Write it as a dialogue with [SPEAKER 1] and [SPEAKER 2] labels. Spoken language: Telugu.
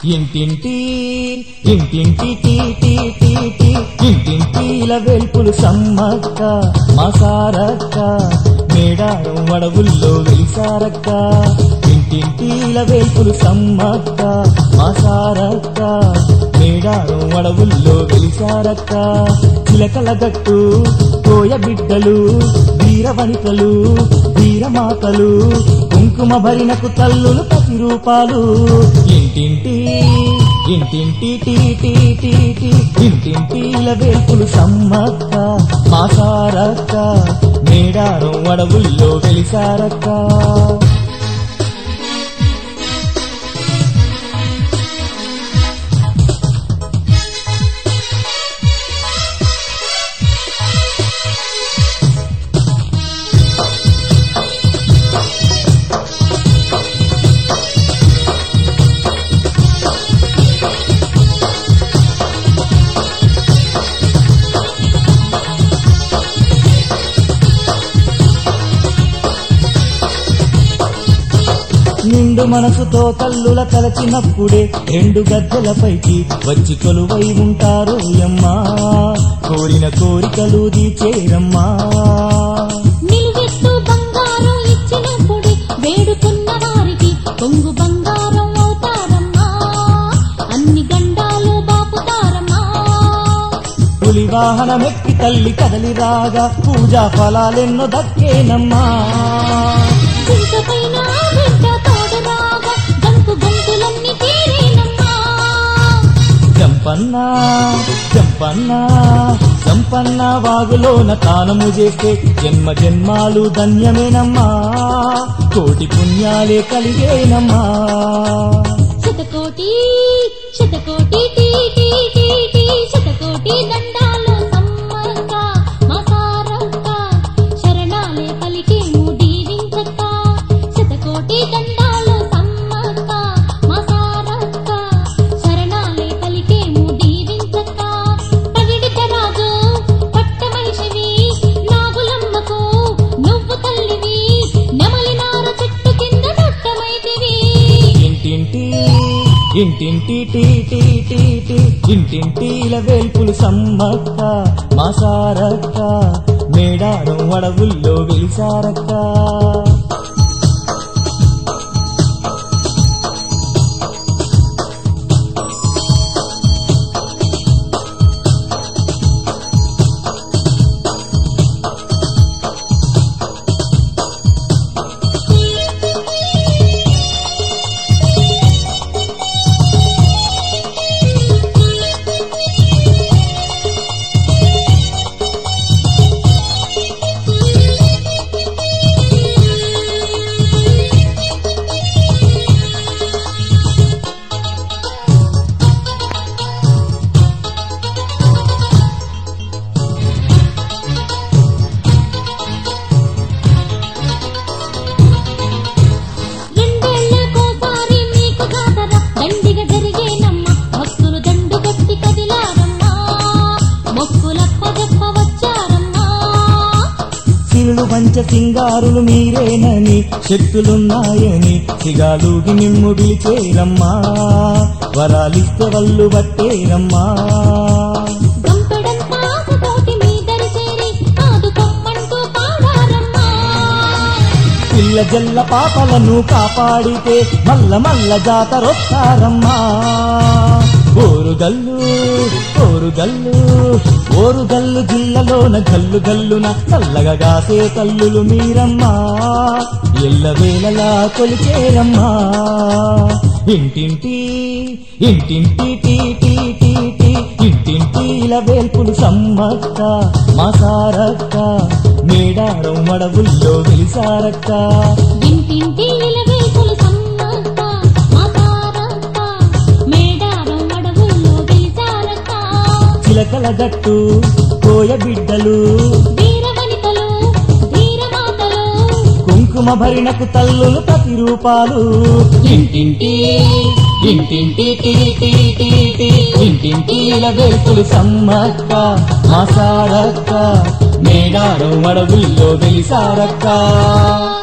[SPEAKER 1] ఇంటింటి ఇంటింటి టీ టీ టీ టీ ఇంటింటిల వెల్పులు సమ్మక్క మా సారక్క మేడారం అడవుల్లో వెలిసారక్క ఇంటింటిల వెల్పులు సమ్మక్క మా సారక్క మేడారం అడవుల్లో వెలిసారక్క చిలకల గట్టు కోయ బిడ్డలు వీరవనితలు వీరమాతలు కుంకుమ భరినకు తల్లులు ప్రతిరూపాలు ఇంటింటి ఇంటింటి టీ టీ టీ టీ ఇంటింటిల వేల్పులు సమ్మక్క మాసారక్క మేడారం అడవుల్లో వెలిసారక్క నిండు మనసుతో తల్లుల తలచినప్పుడే రెండు గద్దెలపైకి వచ్చి కొలువై ఉంటారు యమ్మా కోరిన కోరికలు తీర్చేరమ్మా
[SPEAKER 2] నిలువెత్తు బంగారం ఇచ్చినప్పుడే వేడుకున్న వారికి కొంగు బంగారం అవుతారమ్మా అన్ని గండాలు బాపుతారమ్మా
[SPEAKER 1] పులి వాహనమెక్కి తల్లి కదలి రాగా పూజా ఫలాలెన్నో దక్కేనమ్మా
[SPEAKER 2] చింతపైన బిడ్డ తోడు రాగా గంపు గంతులన్నీ తీరేనమ్మా
[SPEAKER 1] జంపన్నా జంపన్నా జంపన్న వాగులోన తానము చేస్తే జన్మ జన్మాలు ధన్యమేనమ్మా కోటి పుణ్యాలే కలిగేనమ్మా
[SPEAKER 2] శతకోటి శతకోటి టీ టీ టీ టీ శతకోటి దండాలు సమ్మక్క మా సారక్క శరణాలే పలికేము దీవించక్క శతకోటి దండాలు సమ్మక్క మా సారక్క శరణాలే పలికేము దీవించక్క పగిడిత రాజు పట్టమహిషివి నాగులమ్మకు నువ్వు తల్లివి నెమలినార చెట్టు కింద దట్టమైతివి
[SPEAKER 1] ఇంటింటి ఇంటింటి టీ టీ టీ టీ ఇంటింటిల వేల్పులు సమ్మక్క మా సారక్క మేడారం అడవుల్లో వెలిసారక్క
[SPEAKER 2] రెండేళ్లకోసారి మీకు జాతర దండిగా జరిగేనమ్మ భక్తులు దండు కట్టి కదిలారమ్మా మొక్కులప్ప చెప్ప వచ్చారమ్మా
[SPEAKER 1] సిరులు పంచ సింగారులు మీరేనని శక్తులున్నాయని సిగాలుగి నిమ్ము పిలిచేరమ్మా వరాలిస్తే వల్లు పట్టేరమ్మా
[SPEAKER 2] గంపెడంతా ఆశతోటి మీ దరి చేరి ఆదుకొమ్మంటూ పాడారమ్మా
[SPEAKER 1] పిల్ల జల్ల పాపలను కాపాడితే మల్ల మల్ల జాతరొస్తారమ్మా ఓరుగల్లు ఓరుగల్లు ఓరుగల్లు జిల్లలోన గల్లు గల్లున చల్లగా గాసే తల్లులు మీరమ్మా ఎల్లవేళలా కొలిచేరమ్మా ఇంటింటి ఇంటింటి టీ టీ టీ టీ ఇంటింటిల వేల్పులు సమ్మక్క మా సారక్క మేడారం అడవుల్లో వెలిసారక్క
[SPEAKER 2] ఇంటింటి ఇలవేపులు సమ్మక్క మా తారక్క మేడారం అడవుల్లో వెలిసారక్క
[SPEAKER 1] చిలకల గట్టు కోయ బిడ్డలు
[SPEAKER 2] వీరవనితలు వీరమాతలు
[SPEAKER 1] కుంకుమ భరినకు తల్లులు ప్రతిరూపాలు ఇంటింటి ఇంటింటి టీ టీ టీ టీ ఇంటింటిల వెలుపులు సమ్మక్క మా సారక్క మేడారం అడవుల్లో వెలిసారక్క